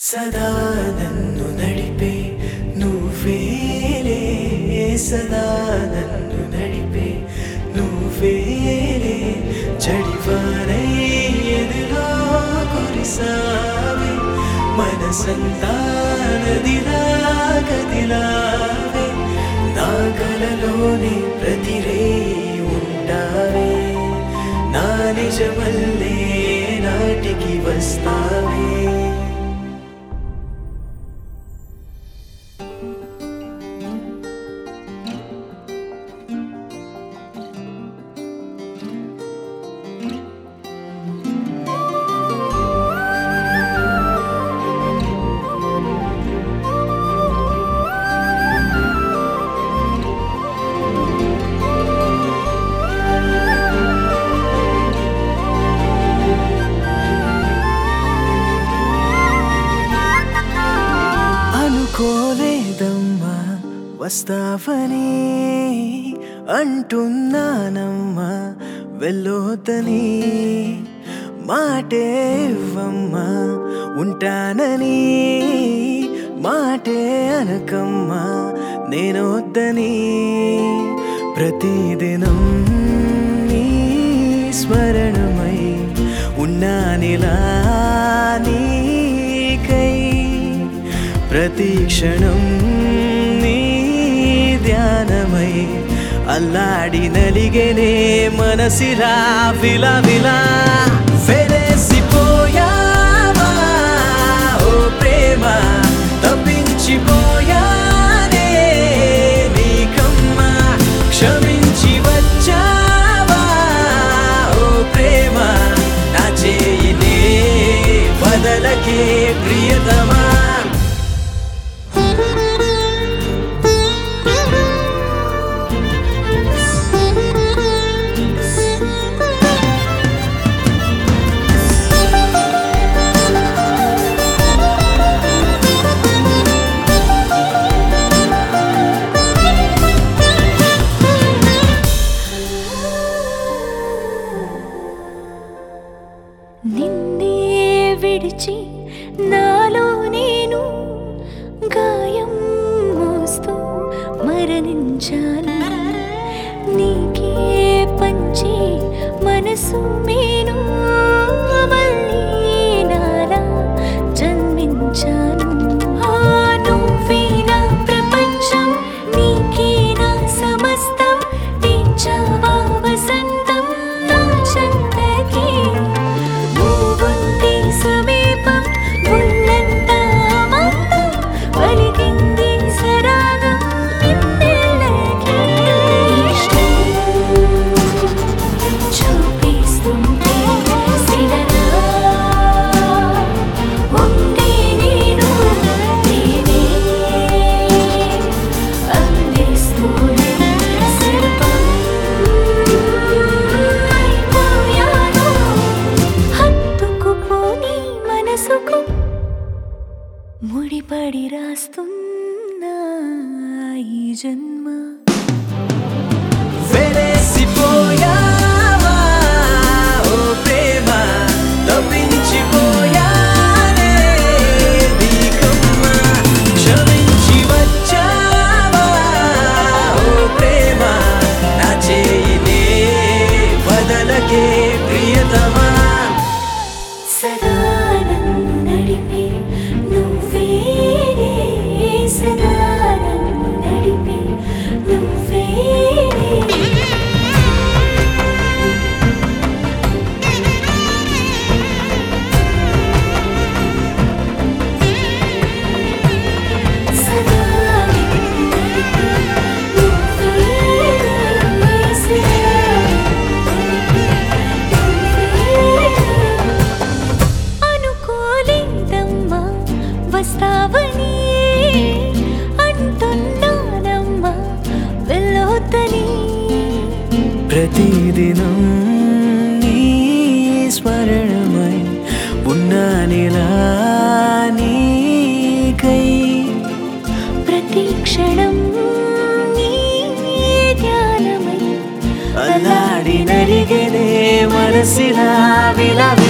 సదా నన్ను నడిపే నువ్వేలే సదా నన్ను నడిపే నువ్వేలే చడివారై ఎదులో కురిసావే మనసంతా నదిలా కదిలావే నా కలలోని ప్రతిరే ఉంటావే నా నిజమల్లే నాటికి వస్తావే అనుకోలేదమ్మా వస్తావని అంటున్నానమ్మా వెళ్ళొద్దని మాటే ఇవ్వమ్మా ఉంటానని మాటే అనకమ్మా నేనొద్దని ప్రతిదినం నీ స్మరణమై ఉన్నానిలా నీకై ప్రతి క్షణం నీ ధ్యానమై అల్లాడి నలిగేనే మనసిలా విలా విలా వెలేసిపోయావా ఓ ప్రేమ తప్పించిపోయానే నీకమ్మా క్షమించి వచ్చావా ఓ ప్రేమ నా చేయినే వదలకే ప్రియతమా నిన్నే విడిచి నాలో నేను గాయం మోస్తూ మరణించాను నీకే పంచి మనసు మేను మళ్ళీ నాలా జన్మించాను ఆ నువ్వే నా ప్రపంచం నీకే నా సమస్తం తీర్చావా వసంతం నా చెంతకి నువ్వుంటే సమీపం ఒళ్ళంతా ఆమంతం పలికింది సరాగం ఇన్నేళ్ళకి ఇష్టం చూపిస్తుంటే శిలలా ఉండే నేను నేనే అందిస్తూనే శిల్పం అయిపోయాను హత్తుకుపోని మనసుకు ముడిపడి రాస్తున్నా ఈ జన్మ వెలేసిపోయావా ఓ ప్రేమ తప్పించిపోయానే నీకమ్మా క్షమించి వచ్చావా ఓ ప్రేమ నా చేయినే వదలకే ప్రియతమా సదా నన్ను నడిపే నువ్వేరే సదా నన్ను నడిపే నువ్వేరే సదా నన్ను నడిపే నువ్వేరే సదా నువ్వేరే అనుకోలేదమ్మా వస్తావని అంటున్నానమ్మా వెళ్ళొద్దని ప్రతిదినం నీ స్మరణమై ఉన్నానిలా నీకై ప్రతి క్షణం నీ ధ్యానమై అల్లాడి నరిగనే మనసిలా విలా